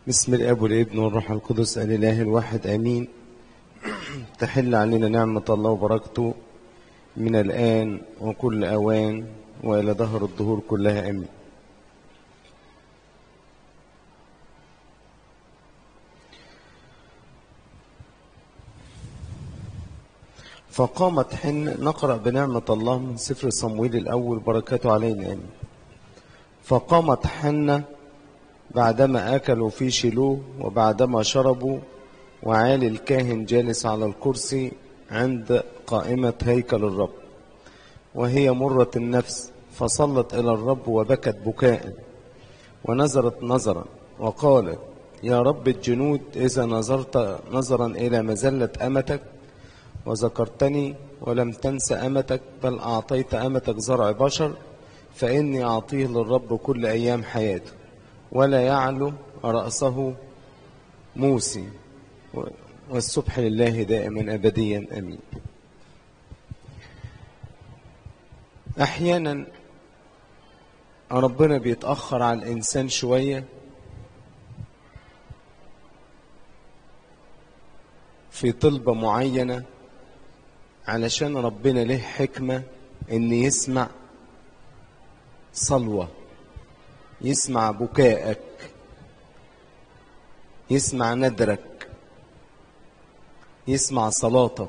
بسم الاب والابن والروح القدس الاله الواحد امين تحل علينا نعمه الله وبركته من الان وكل اوان والى دهر الدهور كلها امين فقامت حن نقرا بنعمه الله من سفر صمويل الاول بركاته علينا امين فقامت حنه بعدما أكلوا في شيلوه وبعدما شربوا وعالي الكاهن جالس على الكرسي عند قائمة هيكل الرب وهي مرة النفس فصلت إلى الرب وبكت بكاء ونظرت نظرا وقالت يا رب الجنود إذا نظرت نظرا إلى مزلة أمتك وذكرتني ولم تنس أمتك بل أعطيت أمتك زرع بشر فإني أعطيه للرب كل أيام حياته ولا يعلو رأسه موسي والسبح لله دائما أبديا أمين أحيانا ربنا بيتأخر على الإنسان شوية في طلبة معينة علشان ربنا له حكمة إن يسمع صلوة يسمع بكائك يسمع ندرك يسمع صلاتك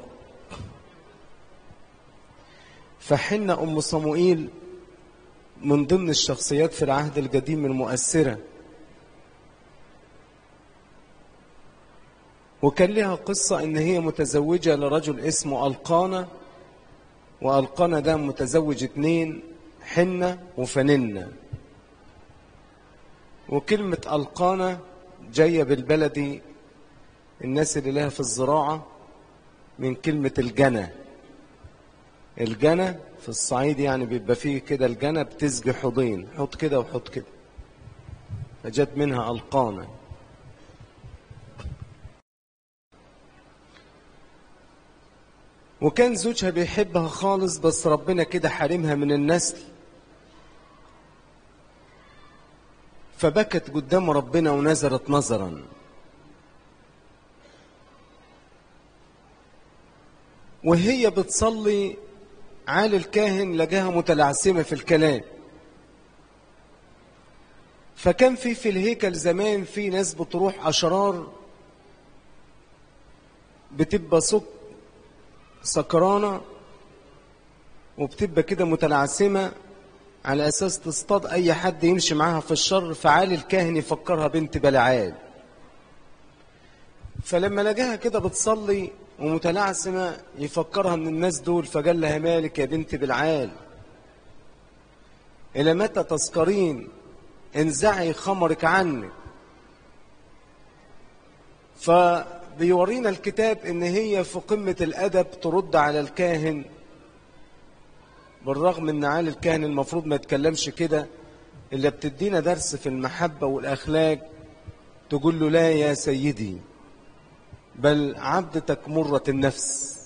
فحن أم صموئيل من ضمن الشخصيات في العهد القديم المؤثرة وكان لها قصة إن هي متزوجة لرجل اسمه ألقانة وألقانة ده متزوج اتنين حنة وفننة وكلمة ألقانة جاية بالبلدي الناس اللي لها في الزراعة من كلمة الجنى الجنى في الصعيد يعني بيبقى فيه كده الجنى بتسجي حوضين حط كده وحط كده فجت منها ألقانة وكان زوجها بيحبها خالص بس ربنا كده حارمها من النسل فبكت قدام ربنا ونزرت نظرا وهي بتصلي عالي الكاهن لقاها متلعثمة في الكلام فكان في في الهيكل زمان في ناس بتروح أشرار بتبقى صوت سكرانة وبتبقى كده متلعثمة على أساس تصطاد أي حد يمشي معاها في الشر فعالي الكاهن يفكرها بنت بلعال فلما لقاها كده بتصلي ومتلعثمة يفكرها من الناس دول فقال لها مالك يا بنت بلعال إلى متى تسكرين انزعي خمرك عنك فبيورينا الكتاب ان هي في قمة الادب ترد على الكاهن بالرغم ان عالي الكاهن المفروض ما يتكلمش كده اللي بتدينا درس في المحبة والاخلاق تقول له لا يا سيدي بل عبدتك مرة النفس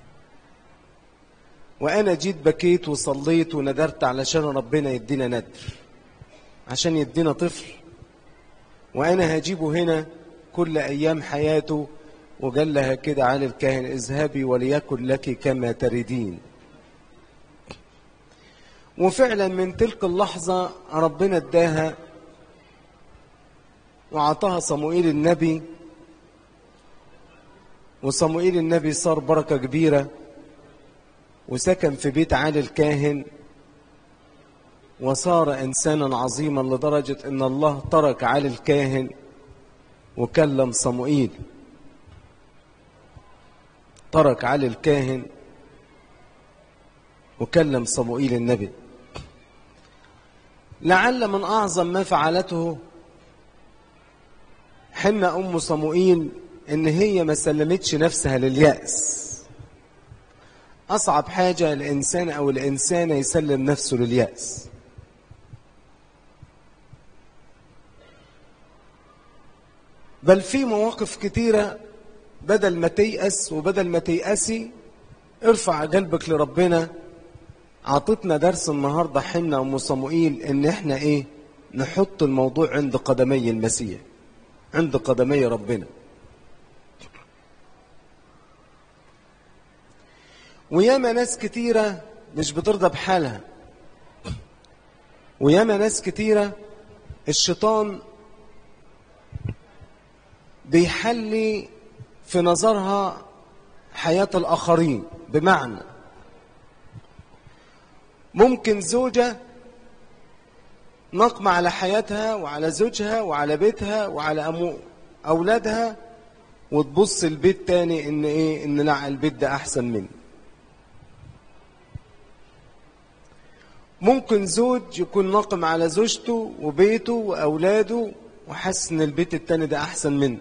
وانا جيت بكيت وصليت وندرت علشان ربنا يدينا ندر عشان يدينا طفل وانا هجيبه هنا كل ايام حياته وقال لها كده علي الكاهن اذهبي وليكن لك كما تريدين وفعلا من تلك اللحظة ربنا اداها وعطاها صموئيل النبي وصموئيل النبي صار بركة كبيرة وسكن في بيت عالي الكاهن وصار إنسانا عظيما لدرجة أن الله ترك عالي الكاهن وكلم صموئيل ترك علي الكاهن وكلم صموئيل النبي لعل من أعظم ما فعلته حن أم صموئيل إن هي ما سلمتش نفسها لليأس أصعب حاجة الإنسان أو الإنسانة يسلم نفسه لليأس بل في مواقف كتيرة بدل ما تيأس وبدل ما تيأسي ارفع قلبك لربنا عطتنا درس النهاردة حنا أم صموئيل إن إحنا إيه نحط الموضوع عند قدمي المسيح عند قدمي ربنا وياما ناس كتيرة مش بترضى بحالها وياما ناس كتيرة الشيطان بيحلي في نظرها حياة الآخرين بمعنى ممكن زوجة نقمة على حياتها وعلى زوجها وعلى بيتها وعلى أمو أولادها وتبص البيت تاني إن إيه إن لا البيت ده أحسن مني ممكن زوج يكون ناقم على زوجته وبيته وأولاده وحاسس إن البيت التاني ده أحسن منه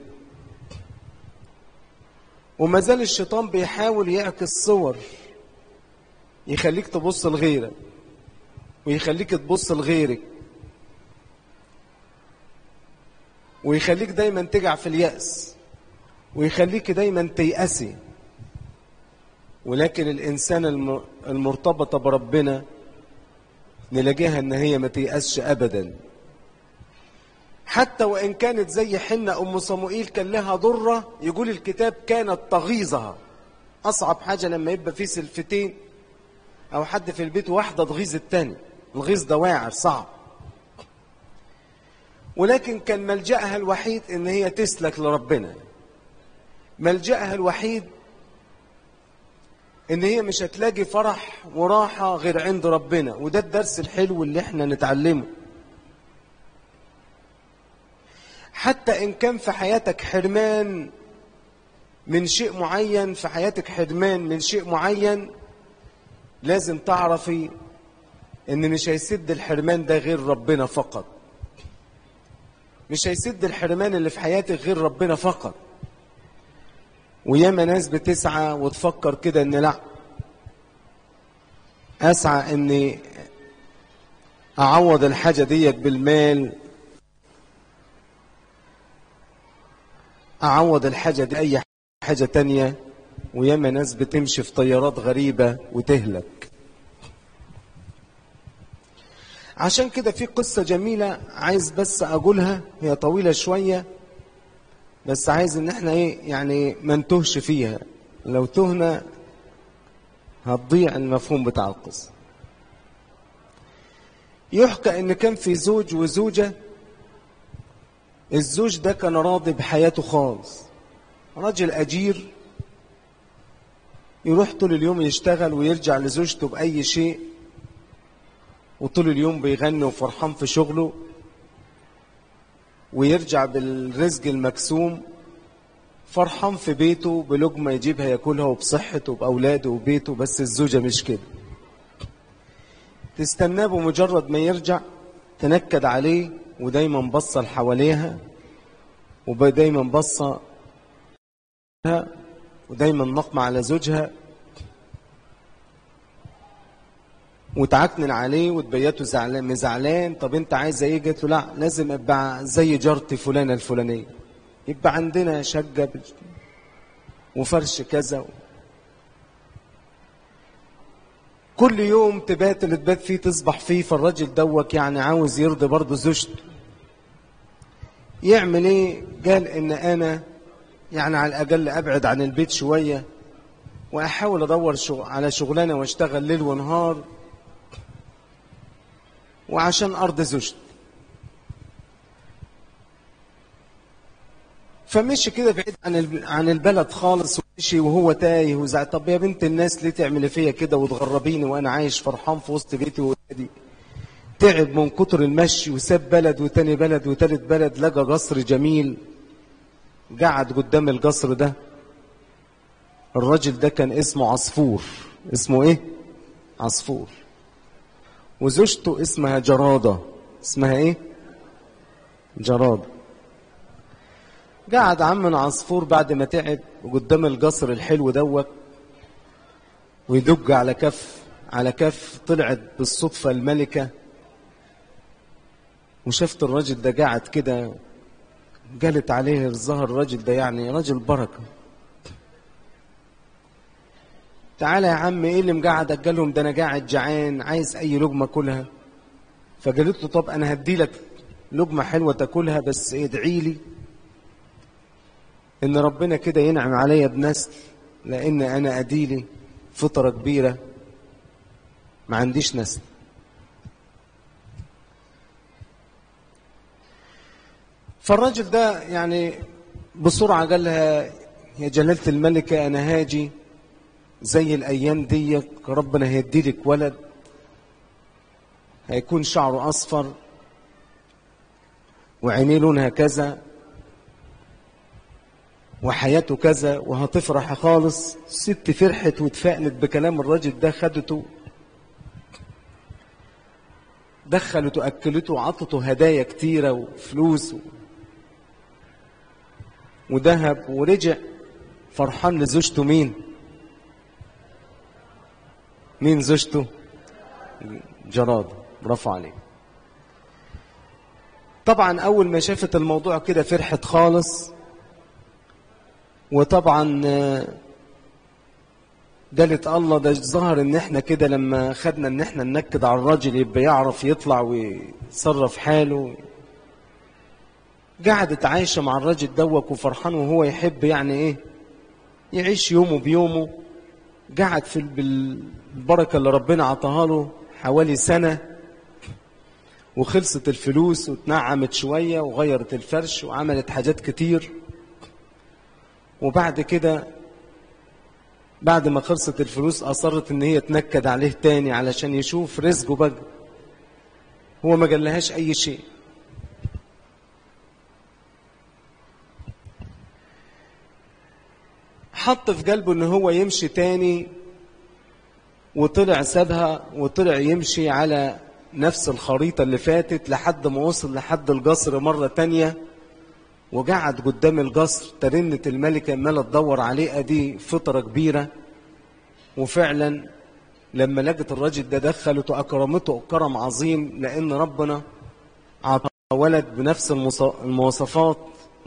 وما زال الشيطان بيحاول يعكس صور يخليك تبص لغيرك ويخليك تبص لغيرك ويخليك دايما تجع في اليأس ويخليك دايما تيأسي ولكن الإنسان المرتبطة بربنا نلاقيها ان هي ما تيأسش ابدا حتى وان كانت زي حنة ام صموئيل كان لها ضرة يقول الكتاب كانت تغيظها اصعب حاجة لما يبقى في سلفتين او حد في البيت واحدة تغيظ التاني الغيظ ده واعر صعب ولكن كان ملجأها الوحيد ان هي تسلك لربنا ملجأها الوحيد ان هي مش هتلاقي فرح وراحة غير عند ربنا وده الدرس الحلو اللي احنا نتعلمه حتى ان كان في حياتك حرمان من شيء معين في حياتك حرمان من شيء معين لازم تعرفي ان مش هيسد الحرمان ده غير ربنا فقط مش هيسد الحرمان اللي في حياتك غير ربنا فقط وياما ناس بتسعى وتفكر كده ان لا اسعى اني اعوض الحاجه ديت بالمال اعوض الحاجه دي اي حاجه تانية وياما ناس بتمشي في طيارات غريبه وتهلك عشان كده في قصه جميله عايز بس اقولها هي طويله شويه بس عايز ان احنا ايه يعني ما نتهش فيها لو تهنا هتضيع المفهوم بتاع القصة يحكى ان كان في زوج وزوجة الزوج ده كان راضي بحياته خالص راجل اجير يروح طول اليوم يشتغل ويرجع لزوجته بأي شيء وطول اليوم بيغني وفرحان في شغله ويرجع بالرزق المكسوم فرحان في بيته بلقمة يجيبها ياكلها وبصحته وبأولاده وبيته بس الزوجة مش كده تستناه بمجرد ما يرجع تنكد عليه ودايما بصة حواليها ودايما بصة ودايما نقمة على زوجها وتعكنن عليه وتبيته زعلان مزعلان طب انت عايز ايه قلت له لا لازم ابقى زي جارتي فلانه الفلانيه يبقى عندنا شقه وفرش كذا كل يوم تبات اللي تبات فيه تصبح فيه فالراجل دوك يعني عاوز يرضي برضه زوجته يعمل ايه قال ان انا يعني على الاقل ابعد عن البيت شويه واحاول ادور شغ... على شغلانه واشتغل ليل ونهار وعشان أرض زوجته فمشي كده بعيد عن عن البلد خالص ومشي وهو تايه وزعل طب يا بنت الناس ليه تعملي فيا كده وتغربيني وانا عايش فرحان في وسط بيتي وولادي تعب من كتر المشي وساب بلد وتاني بلد وتالت بلد لقى قصر جميل قعد قدام القصر ده الراجل ده كان اسمه عصفور اسمه ايه عصفور وزوجته اسمها جرادة اسمها ايه جرادة قعد عمنا عصفور بعد ما تعب وقدام القصر الحلو دوت ويدق على كف على كف طلعت بالصدفة الملكة وشفت الراجل ده قاعد كده قالت عليه الظهر الراجل ده يعني راجل بركة تعالى يا عم ايه اللي مقعدك قال لهم ده انا قاعد جعان عايز اي لقمه كلها فقالت له طب انا هدي لك لقمه حلوه تاكلها بس ادعي لي ان ربنا كده ينعم عليا بنسل لان انا اديلي فطرة كبيرة ما عنديش نسل فالراجل ده يعني بسرعة قال لها يا جلالة الملكة أنا هاجي زي الأيام دي ربنا هيديلك ولد هيكون شعره أصفر وعينيه لونها كذا وحياته كذا وهتفرح خالص ست فرحت واتفائلت بكلام الراجل ده خدته دخلته وأكلته وعطته هدايا كتيرة وفلوس وذهب ورجع فرحان لزوجته مين مين زوجته جراد برافو عليه طبعا اول ما شافت الموضوع كده فرحت خالص وطبعا قالت الله ده ظهر ان احنا كده لما خدنا ان احنا ننكد على الراجل يبقى يعرف يطلع ويتصرف حاله قعدت عايشة مع الراجل دوك وفرحان وهو يحب يعني ايه يعيش يومه بيومه قعد في بالبركة اللي ربنا عطاها له حوالي سنة وخلصت الفلوس وتنعمت شوية وغيرت الفرش وعملت حاجات كتير وبعد كده بعد ما خلصت الفلوس أصرت إن هي تنكد عليه تاني علشان يشوف رزقه بقى هو ما قالهاش أي شيء حط في قلبه ان هو يمشي تاني وطلع سابها وطلع يمشي على نفس الخريطة اللي فاتت لحد ما وصل لحد القصر مرة تانية وقعد قدام القصر ترنة الملكة عمالة تدور عليه ادي فترة كبيرة وفعلا لما لقت الراجل ده دخلت واكرمته كرم عظيم لان ربنا عطى ولد بنفس المواصفات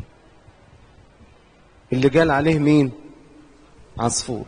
اللي قال عليه مين عصفور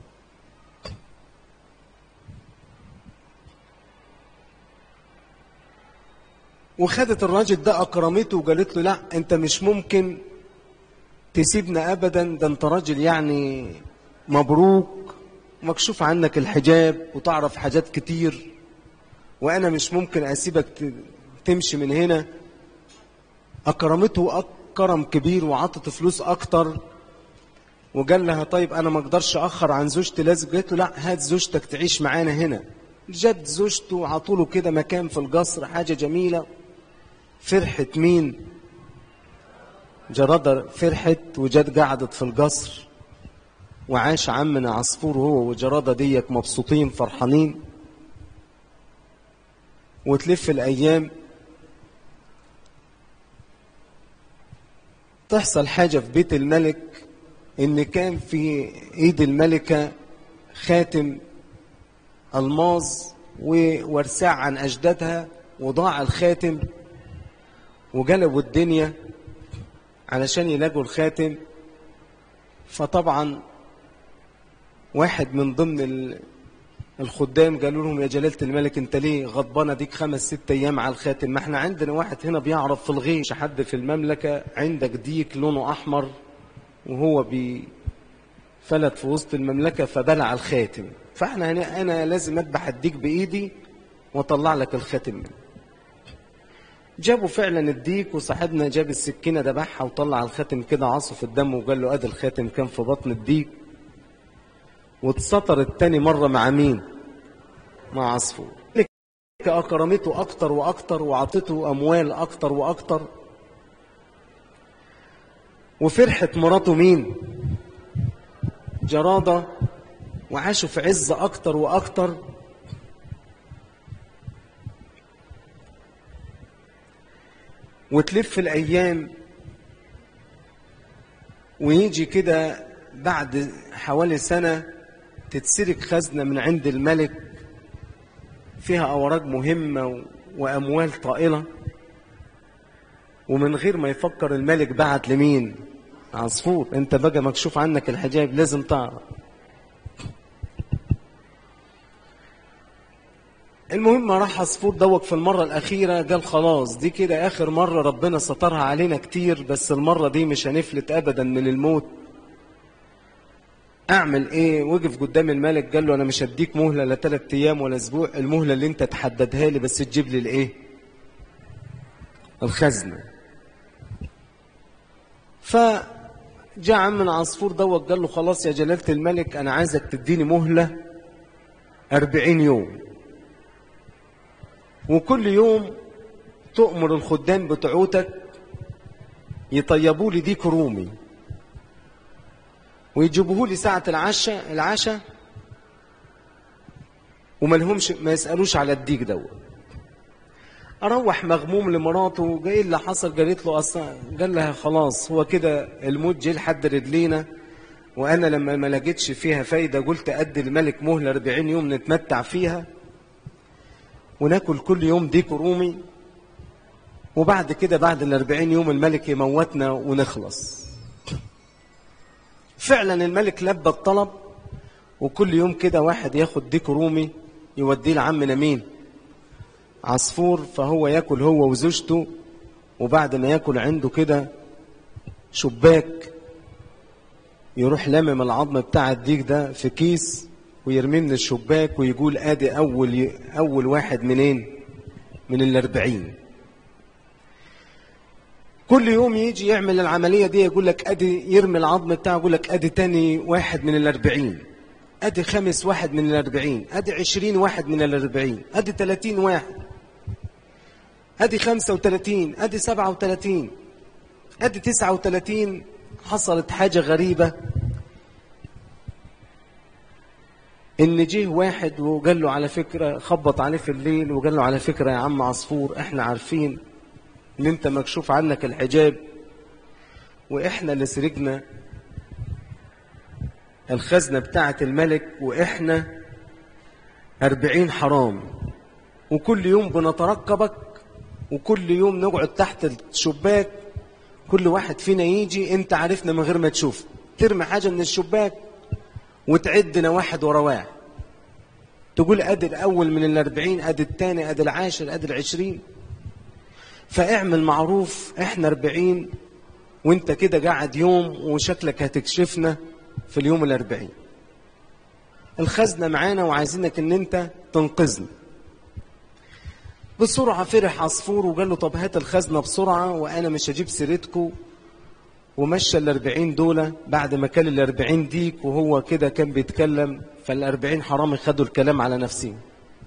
وخدت الراجل ده أكرمته وقالت له لا أنت مش ممكن تسيبنا أبدا ده أنت راجل يعني مبروك مكشوف عنك الحجاب وتعرف حاجات كتير وأنا مش ممكن أسيبك تمشي من هنا أكرمته أكرم كبير وعطت فلوس أكتر وقال لها طيب انا ما اقدرش اخر عن زوجتي لازم قالت له لا هات زوجتك تعيش معانا هنا جد زوجته عطوله كده مكان في القصر حاجه جميله فرحت مين جرادة فرحت وجد قعدت في القصر وعاش عمنا عصفور هو وجرادة ديك مبسوطين فرحانين وتلف الايام تحصل حاجه في بيت الملك ان كان في ايد الملكة خاتم الماظ وورثاه عن اجدادها وضاع الخاتم وجلبوا الدنيا علشان يلاقوا الخاتم فطبعا واحد من ضمن الخدام قالوا لهم يا جلالة الملك انت ليه غضبانة ديك خمس ست ايام على الخاتم ما احنا عندنا واحد هنا بيعرف في الغيش حد في المملكة عندك ديك لونه احمر وهو فلت في وسط المملكة فبلع الخاتم فاحنا هنا انا لازم اذبح الديك بايدي واطلع لك الخاتم منه جابوا فعلا الديك وصاحبنا جاب السكينة دبحها وطلع الخاتم كده عصف الدم وقال له ادي الخاتم كان في بطن الديك واتسطر التاني مرة مع مين مع عصفور أكرمته أكتر وأكتر وعطته أموال أكتر وأكتر وفرحت مراته مين جرادة وعاشوا في عز أكتر وأكتر وتلف الأيام ويجي كده بعد حوالي سنة تتسرق خزنة من عند الملك فيها أوراق مهمة وأموال طائلة ومن غير ما يفكر الملك بعت لمين عصفور انت بقى مكشوف عنك الحجاب لازم تعرف المهم راح عصفور دوك في المرة الأخيرة قال خلاص دي كده آخر مرة ربنا سترها علينا كتير بس المرة دي مش هنفلت أبدا من الموت أعمل إيه وقف قدام الملك قال له أنا مش هديك مهلة لا تلات أيام ولا أسبوع المهلة اللي أنت تحددها لي بس تجيب لي الإيه الخزنة فجاء عم العصفور دوت قال له خلاص يا جلالة الملك أنا عايزك تديني مهلة أربعين يوم وكل يوم تؤمر الخدام بتوعتك يطيبوا لي ديك رومي ويجيبوه لي ساعة العشاء العشاء وما لهمش ما يسألوش على الديك دوت اروح مغموم لمراته جاي اللي حصل قالت له اصلا قال لها خلاص هو كده الموت جه لحد رجلينا وانا لما ما لقيتش فيها فايده قلت ادي الملك مهله 40 يوم نتمتع فيها وناكل كل يوم ديك رومي وبعد كده بعد ال 40 يوم الملك يموتنا ونخلص فعلا الملك لبى الطلب وكل يوم كده واحد ياخد ديك رومي يوديه لعمنا مين عصفور فهو ياكل هو وزوجته وبعد ما ياكل عنده كده شباك يروح لمم العظم بتاع الديك ده في كيس ويرميه من الشباك ويقول ادي اول اول واحد منين من الاربعين كل يوم يجي يعمل العملية دي يقول لك ادي يرمي العظم بتاعه يقول لك ادي تاني واحد من الاربعين ادي خامس واحد من الاربعين ادي عشرين واحد من الاربعين ادي تلاتين واحد ادي خمسة وتلاتين ادي سبعة وتلاتين ادي تسعة وتلاتين حصلت حاجة غريبة ان جه واحد وقال له على فكرة خبط عليه في الليل وقال له على فكرة يا عم عصفور احنا عارفين ان انت مكشوف عنك الحجاب واحنا اللي سرقنا الخزنة بتاعة الملك واحنا أربعين حرام وكل يوم بنترقبك وكل يوم نقعد تحت الشباك كل واحد فينا يجي انت عارفنا من غير ما تشوف ترمي حاجة من الشباك وتعدنا واحد ورا واحد تقول ادي الاول من الاربعين ادي الثاني ادي العاشر ادي العشرين فاعمل معروف احنا اربعين وانت كده قاعد يوم وشكلك هتكشفنا في اليوم الاربعين الخزنة معانا وعايزينك ان انت تنقذنا بسرعة فرح عصفور وقال له طب هات الخزنة بسرعة وانا مش هجيب سيرتكو ومشى الاربعين دولة بعد ما كان الاربعين ديك وهو كده كان بيتكلم فالاربعين حرامي خدوا الكلام على نفسهم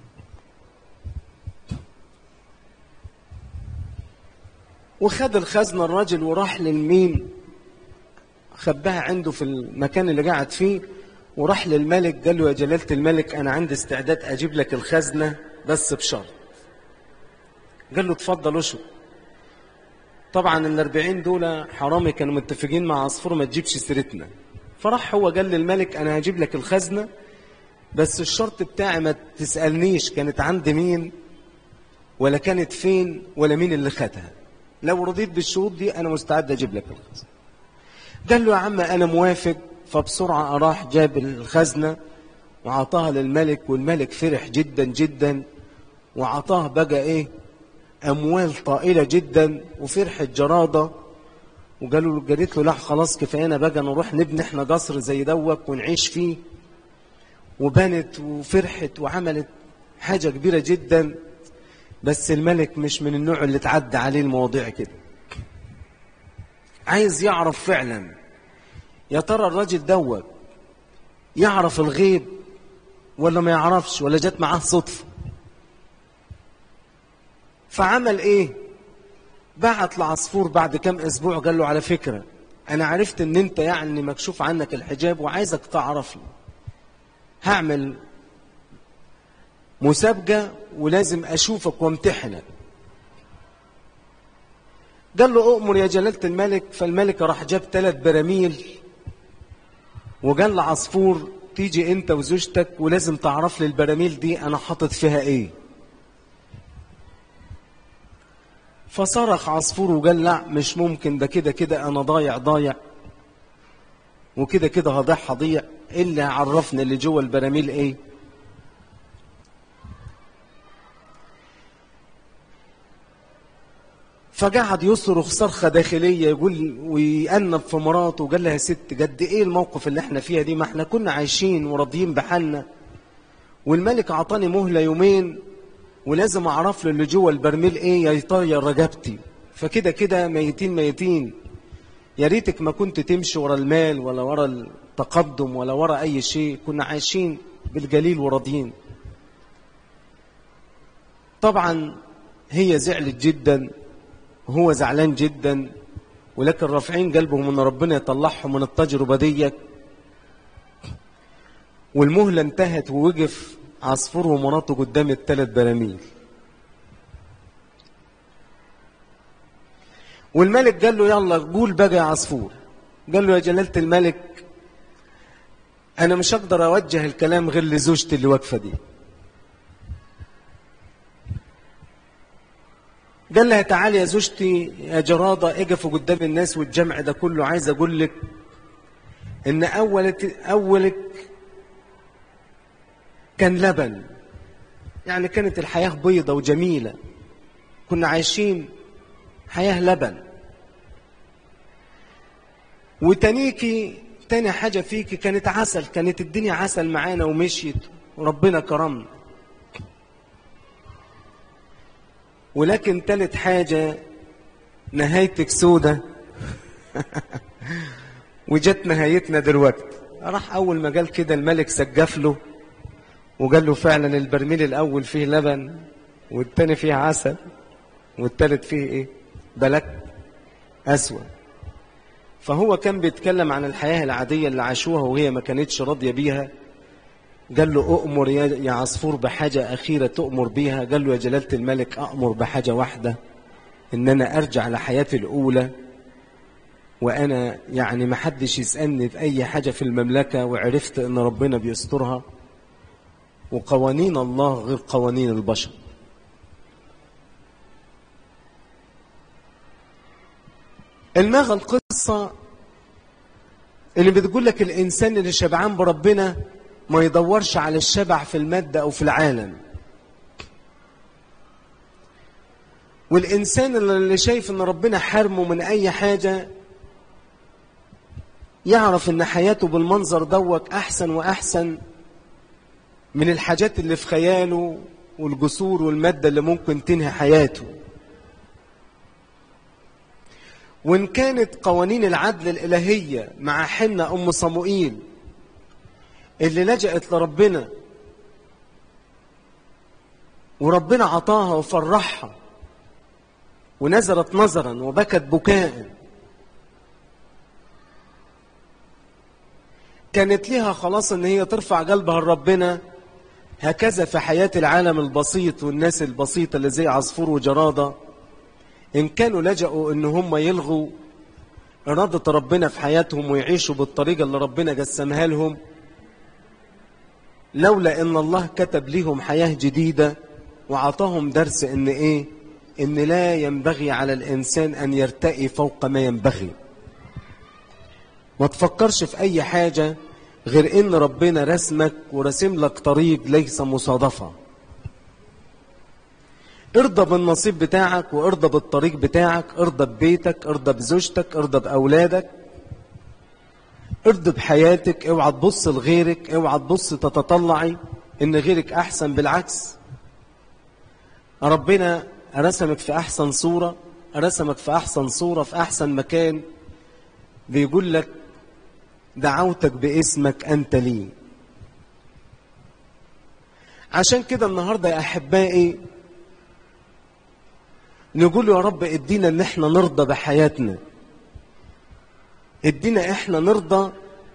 وخد الخزنة الراجل وراح للمين خباها عنده في المكان اللي قاعد فيه وراح للملك قال له يا جلالة الملك أنا عندي استعداد أجيب لك الخزنة بس بشرط قال له اتفضل اشرب طبعا الاربعين دول حرامي كانوا متفقين مع عصفور ما تجيبش سيرتنا فراح هو قال للملك انا هجيب لك الخزنة بس الشرط بتاعي ما تسألنيش كانت عند مين ولا كانت فين ولا مين اللي خدها لو رضيت بالشروط دي انا مستعد اجيب لك الخزنة قال له يا عم انا موافق فبسرعة راح جاب الخزنة وعطاها للملك والملك فرح جدا جدا وعطاه بقى ايه اموال طائله جدا وفرحه جراده وقالوا له قالت له لا خلاص كفاينا بقى نروح نبني احنا قصر زي دوك ونعيش فيه وبنت وفرحت وعملت حاجه كبيره جدا بس الملك مش من النوع اللي تعدى عليه المواضيع كده عايز يعرف فعلا يا ترى الراجل دوت يعرف الغيب ولا ما يعرفش ولا جت معاه صدفه فعمل ايه بعت لعصفور بعد كام اسبوع قال له على فكرة انا عرفت ان انت يعني مكشوف عنك الحجاب وعايزك تعرفني هعمل مسابقة ولازم اشوفك وامتحنك قال له اؤمر يا جلالة الملك فالملك راح جاب ثلاث براميل وقال لعصفور تيجي انت وزوجتك ولازم تعرف لي البراميل دي انا حاطط فيها ايه فصرخ عصفور وقال لا مش ممكن ده كده كده انا ضايع ضايع وكده كده هضيع هضيع اللي عرفنا اللي جوه البراميل ايه فقعد يصرخ صرخة داخلية يقول ويأنب في مراته وقال لها يا ست قد ايه الموقف اللي احنا فيها دي ما احنا كنا عايشين وراضيين بحالنا والملك عطاني مهلة يومين ولازم اعرف له اللي جوه البرميل ايه يطير رجبتي فكده كده ميتين ميتين يا ريتك ما كنت تمشي ورا المال ولا ورا التقدم ولا ورا اي شيء كنا عايشين بالجليل وراضيين طبعا هي زعلت جدا وهو زعلان جدا ولكن رافعين قلبهم ان ربنا يطلعهم من التجربه ديت والمهله انتهت ووقف عصفور ومراته قدام الثلاث براميل والملك قال له يلا قول بقى يا عصفور قال له يا جلالة الملك أنا مش هقدر أوجه الكلام غير لزوجتي اللي واقفة دي قال لها تعالي يا زوجتي يا جرادة اقفوا قدام الناس والجمع ده كله عايز أقول لك إن أولك أولك كان لبن يعني كانت الحياة بيضة وجميلة كنا عايشين حياة لبن وتانيكي تاني حاجة فيكي كانت عسل كانت الدنيا عسل معانا ومشيت وربنا كرمنا ولكن تالت حاجة نهايتك سودة وجت نهايتنا دلوقتي راح أول ما قال كده الملك سجف له وقال له فعلا البرميل الأول فيه لبن والتاني فيه عسل والتالت فيه إيه بلك أسود فهو كان بيتكلم عن الحياة العادية اللي عاشوها وهي ما كانتش راضية بيها قال له أؤمر يا عصفور بحاجة أخيرة تؤمر بيها قال له يا جلالة الملك أأمر بحاجة واحدة إن أنا أرجع لحياتي الأولى وأنا يعني ما حدش يسألني في أي حاجة في المملكة وعرفت إن ربنا بيسترها وقوانين الله غير قوانين البشر المغى القصة اللي بتقول لك الإنسان اللي شبعان بربنا ما يدورش على الشبع في المادة أو في العالم والإنسان اللي شايف إن ربنا حرمه من أي حاجة يعرف إن حياته بالمنظر دوت أحسن وأحسن من الحاجات اللي في خياله والجسور والمادة اللي ممكن تنهي حياته وإن كانت قوانين العدل الإلهية مع حنة أم صموئيل اللي لجأت لربنا وربنا عطاها وفرحها ونزلت نظرا وبكت بكاء كانت لها خلاص ان هي ترفع قلبها لربنا هكذا في حياة العالم البسيط والناس البسيطة اللي زي عصفور وجرادة إن كانوا لجأوا إن هم يلغوا إرادة ربنا في حياتهم ويعيشوا بالطريقة اللي ربنا جسمها لهم لولا إن الله كتب لهم حياة جديدة وعطاهم درس إن إيه إن لا ينبغي على الإنسان أن يرتقي فوق ما ينبغي ما تفكرش في أي حاجة غير إن ربنا رسمك ورسم لك طريق ليس مصادفة ارضى بالنصيب بتاعك وارضى بالطريق بتاعك ارضى ببيتك ارضى بزوجتك ارضى بأولادك ارضى بحياتك اوعى تبص لغيرك اوعى تبص تتطلعي ان غيرك احسن بالعكس ربنا رسمك في احسن صورة رسمك في احسن صورة في احسن مكان بيقول لك دعوتك باسمك انت لي عشان كده النهاردة يا احبائي نقول يا رب ادينا ان احنا نرضى بحياتنا ادينا احنا نرضى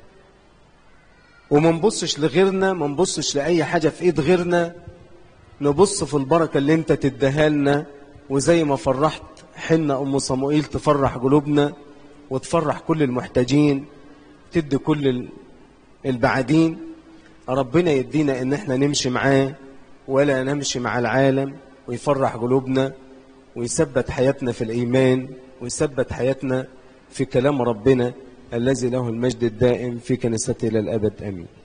وما نبصش لغيرنا ما نبصش لاي حاجه في ايد غيرنا نبص في البركه اللي انت تديها لنا وزي ما فرحت حنة ام صموئيل تفرح قلوبنا وتفرح كل المحتاجين تدي كل البعدين ربنا يدينا ان احنا نمشي معاه ولا نمشي مع العالم ويفرح قلوبنا ويثبت حياتنا في الإيمان ويثبت حياتنا في كلام ربنا الذي له المجد الدائم في كنيسته إلى الأبد أمين